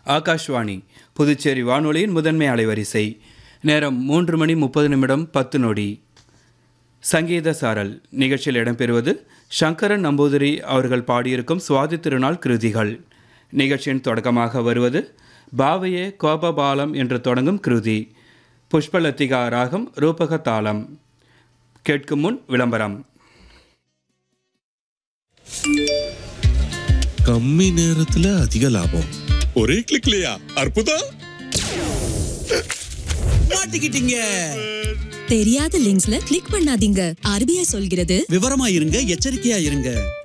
ஆகாஷ்வாணி புதுச்சேரி வானொலியின் முதன்மை அலைவரிசை நேரம் மூன்று மணி முப்பது நிமிடம் பத்து நொடி சங்கீத சாரல் நிகழ்ச்சியில் இடம்பெறுவது சங்கரன் நம்பூதிரி அவர்கள் பாடியிருக்கும் சுவாதி திருநாள் கிருதிகள் நிகழ்ச்சியின் தொடக்கமாக வருவது பாவையே கோபபாலம் என்று தொடங்கும் கிருதி புஷ்பலத்திகா ராகம் ரூபக தாளம் கேட்கும் முன் விளம்பரம் கம்மி நேரத்துல அதிக லாபம் ஒரே கிளிக்லயா அற்புதம் மாட்டிக்கிட்டீங்க தெரியாத லிங்க்ஸ்ல கிளிக் பண்ணாதீங்க ஆர்பிஐ சொல்கிறது விவரமா இருங்க எச்சரிக்கையா இருங்க